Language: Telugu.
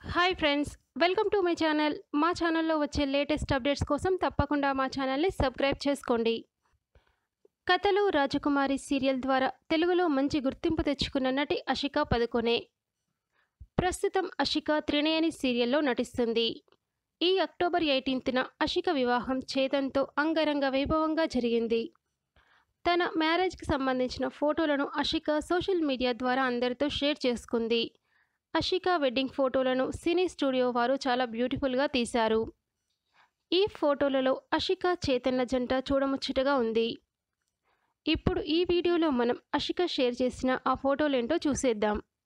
hi friends welcome to my channel మా ఛానల్లో వచ్చే లేటెస్ట్ అప్డేట్స్ కోసం తప్పకుండా మా ఛానల్ని సబ్స్క్రైబ్ చేసుకోండి కథలు రాజకుమారి సీరియల్ ద్వారా తెలుగులో మంచి గుర్తింపు తెచ్చుకున్న నటి అషికా పదుకొనే ప్రస్తుతం అషిక త్రినయని సీరియల్లో నటిస్తుంది ఈ అక్టోబర్ ఎయిటీన్త్న అషిక వివాహం చేతన్తో అంగరంగ వైభవంగా జరిగింది తన మ్యారేజ్కి సంబంధించిన ఫోటోలను అషిక సోషల్ మీడియా ద్వారా అందరితో షేర్ చేసుకుంది అషిక వెడ్డింగ్ ఫోటోలను సినీ స్టూడియో వారు చాలా బ్యూటిఫుల్గా తీశారు ఈ ఫోటోలలో అషిక చైతన్య జంట చూడముచ్చటగా ఉంది ఇప్పుడు ఈ వీడియోలో మనం అషిక షేర్ చేసిన ఆ ఫోటోలేంటో చూసేద్దాం